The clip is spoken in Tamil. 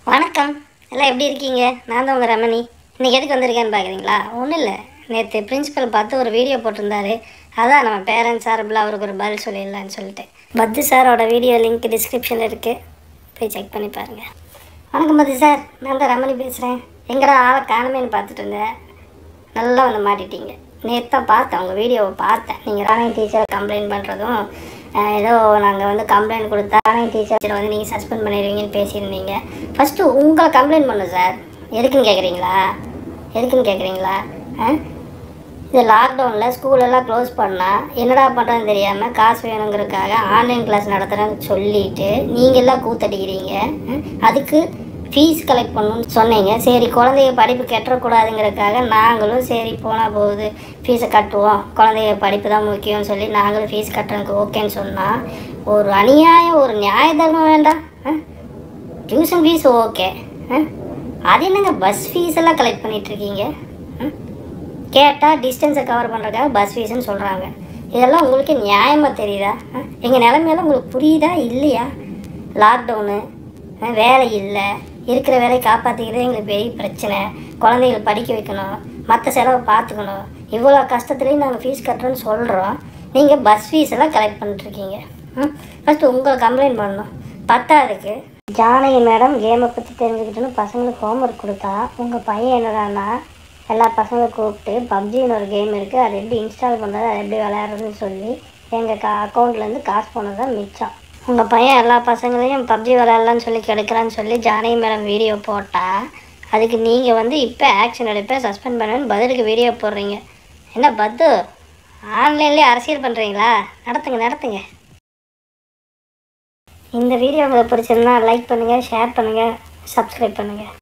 வணக்கம் எல்லாம் எப்படி இருக்கீங்க நான் தான் உங்கள் ரமணி இன்றைக்கி எதுக்கு வந்திருக்கேன்னு பார்க்குறீங்களா ஒன்றும் இல்லை நேற்று பிரின்சிபல் பார்த்து ஒரு வீடியோ போட்டிருந்தாரு அதான் நம்ம பேரண்ட்ஸ் சார்பில் அவருக்கு ஒரு பதில் சொல்லிடலான்னு சொல்லிட்டு பத்து சாரோட வீடியோ லிங்க் டிஸ்கிரிப்ஷனில் இருக்குது போய் செக் பண்ணி பாருங்கள் வணக்கம் பத்து சார் நான் தான் ரமணி பேசுகிறேன் எங்கடா ஆளை காணுமேன்னு பார்த்துட்டு இருந்தேன் நல்லா வந்து மாட்டிட்டீங்க நேற்று தான் பார்த்தேன் உங்கள் வீடியோவை பார்த்தேன் நீங்கள் ஆன்லைன் டீச்சரை கம்ப்ளைண்ட் பண்ணுறதும் அஹ், ஏதோ நாங்கள் வந்து கம்ப்ளைண்ட் கொடுத்தா ஆன்லைன் டீச்சரை வந்து நீங்கள் சஸ்பெண்ட் பண்ணிடுவீங்கன்னு பேசியிருந்தீங்க ஃபஸ்ட்டு உங்களை கம்ப்ளைண்ட் பண்ணும் சார் எதுக்குன்னு கேட்குறீங்களா எதுக்குன்னு கேட்குறீங்களா இது லாக்டவுனில் ஸ்கூலெல்லாம் க்ளோஸ் பண்ணால் என்னடா பண்ணுறதுன்னு தெரியாமல் காசு வேணுங்கிறதுக்காக ஆன்லைன் கிளாஸ் நடத்துகிறேன்னு சொல்லிட்டு நீங்கள்லாம் கூத்தடிக்கிறீங்க ம், அதுக்கு ஃபீஸ் கலெக்ட் பண்ணணும்னு சொன்னீங்க சரி குழந்தைய படிப்பு கெட்டக்கூடாதுங்கிறதுக்காக நாங்களும் சரி போனால் போகுது ஃபீஸை கட்டுவோம் குழந்தைய படிப்பு தான் முக்கியம்னு சொல்லி நாங்களும் ஃபீஸ் கட்டுறதுக்கு ஓகேன்னு சொன்னால் ஒரு அநியாயம் ஒரு நியாய தர்மம் வேண்டாம் டியூஷன் ஃபீஸ் ஓகே அது என்னங்க பஸ் ஃபீஸ் எல்லாம் கலெக்ட் பண்ணிகிட்ருக்கீங்க கேட்டால் டிஸ்டன்ஸை கவர் பண்ணுறதுக்காக பஸ் ஃபீஸ்னு சொல்கிறாங்க இதெல்லாம் உங்களுக்கு நியாயமாக தெரியுதா எங்கள் நிலைமையெல்லாம் உங்களுக்கு புரியுதா இல்லையா லாக்டவுனு அஹ், வேலை இல்லை இருக்கிற வேலையை காப்பாற்றிக்கிறதே எங்களுக்கு பெரிய பிரச்சனை குழந்தைகளை படிக்க வைக்கணும் மற்ற செலவை பார்த்துக்கணும் இவ்வளோ கஷ்டத்துலேயும் நாங்கள் ஃபீஸ் கட்டுறோன்னு சொல்கிறோம் நீங்கள் பஸ் ஃபீஸ் எல்லாம் கலெக்ட் பண்ணிட்டுருக்கீங்க ஃபஸ்ட்டு உங்களை கம்ப்ளைண்ட் பண்ணணும் பத்தாவதுக்கு ஜானகி மேடம் கேமை பற்றி தெரிஞ்சுக்கிட்டுன்னு பசங்களுக்கு ஹோம்ஒர்க் கொடுத்தா உங்கள் பையன் என்னடான்னா எல்லா பசங்களும் கூப்பிட்டு பப்ஜின்னு ஒரு கேம் இருக்குது அதை எப்படி இன்ஸ்டால் பண்ணுறது அதை எப்படி விளையாடுறதுன்னு சொல்லி எங்கள் கா அக்கௌண்ட்லேருந்து காசு போனது தான் மிச்சம் உங்கள் பையன் எல்லா பசங்களையும் பப்ஜி விளையாடலான்னு சொல்லி கெடுக்கிறான்னு சொல்லி ஜானகி மேடம் வீடியோ போட்டால் அதுக்கு நீங்கள் வந்து இப்போ ஆக்ஷன் எடுப்பேன் சஸ்பெண்ட் பண்ணுவேன்னு பதிலுக்கு வீடியோ போடுறீங்க என்ன பத்து ஆன்லைன்லேயே அரசியல் பண்ணுறீங்களா நடத்துங்க நடத்துங்க இந்த வீடியோ உங்களுக்கு பிடிச்சிருந்தா லைக் பண்ணுங்கள் ஷேர் பண்ணுங்கள் சப்ஸ்கிரைப் பண்ணுங்கள்